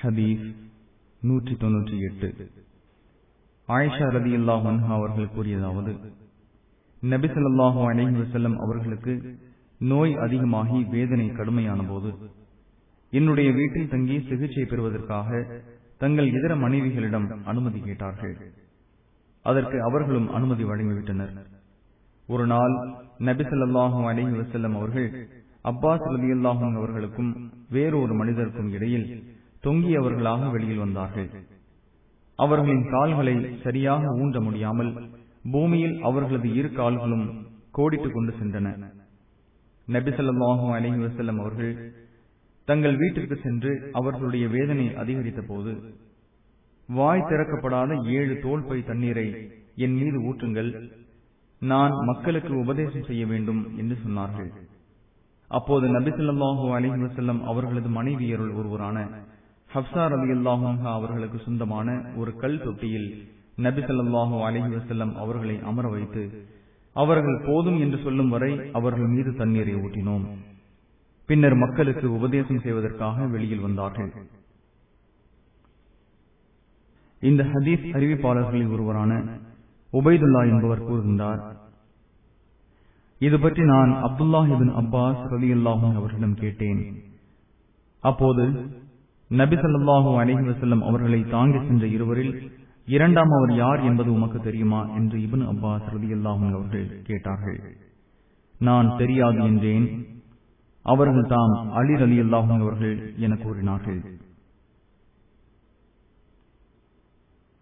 ஹதீஸ் நூற்றி தொன்னூற்றி எட்டு ஆயிஷா ரதி அல்லாஹ் அவர்கள் கூறியதாவது நபிசல்லாஹு அலைஹி வசல்லம் அவர்களுக்கு நோய் அதிகமாகி வேதனை கடுமையான போது என்னுடைய வீட்டில் தங்கி சிகிச்சை பெறுவதற்காக தங்கள் இதர மனைவிகளிடம் அனுமதி கேட்டார்கள் அதற்கு அவர்களும் அனுமதி வழங்கிவிட்டனர் ஒரு நாள் நபிசல்லாஹு அலைஹி வசல்லம் அவர்கள் அப்பாஸ் ரதி அல்லாஹும் அவர்களுக்கும் வேறொரு மனிதருக்கும் இடையில் தொங்கியவர்களாக வெளியில் வந்தார்கள் அவர்களின் கால்களை சரியாக ஊன்ற முடியாமல் பூமியில் அவர்களது இரு கால்களும் கோடிட்டுக் கொண்டு சென்றன நபிசல்லாஹு அலஹி வசல்லம் அவர்கள் தங்கள் வீட்டிற்கு சென்று அவர்களுடைய வேதனை அதிகரித்த போது வாய் திறக்கப்படாத ஏழு தோல் பை தண்ணீரை என் மீது ஊற்றுங்கள் நான் மக்களுக்கு உபதேசம் செய்ய வேண்டும் என்று சொன்னார்கள் அப்போது நபிசல்லாஹு அலஹி வசல்லம் அவர்களது மனைவியருள் ஒருவரான ஹப்சார் அலி அல்லாஹா அவர்களுக்கு சொந்தமான ஒரு கல் தொட்டியில் நபிசல்லாஹு அலஹி வசல்லம் அவர்களை அமர வைத்து அவர்கள் போதும் என்று சொல்லும் வரை அவர்கள் மீது தண்ணீரை ஊற்றினோம் பின்னர் மக்களுக்கு உபதேசம் செய்வதற்காக வெளியில் வந்தார்கள் இந்த ஹதீஸ் அறிவிப்பாளர்களில் ஒருவரான உபைதுல்லா என்பவர் கூறுகின்றார் இது பற்றி நான் அப்துல்லாஹிபின் அப்பாஸ் ரலி அல்லாஹும் அவர்களிடம் கேட்டேன் அப்போது நபி சொல்லாஹு அலஹி வசல்லம் அவர்களை தாங்கி சென்ற இருவரில் இரண்டாம் அவர் யார் என்பது உமக்கு தெரியுமா என்று இபின் அப்பாஸ் ரதி அல்லாஹும் அவர்கள் கேட்டார்கள் நான் தெரியாது என்றேன் அவர்கள் தாம் அலி அலி அல்லாஹும் அவர்கள் என கூறினார்கள்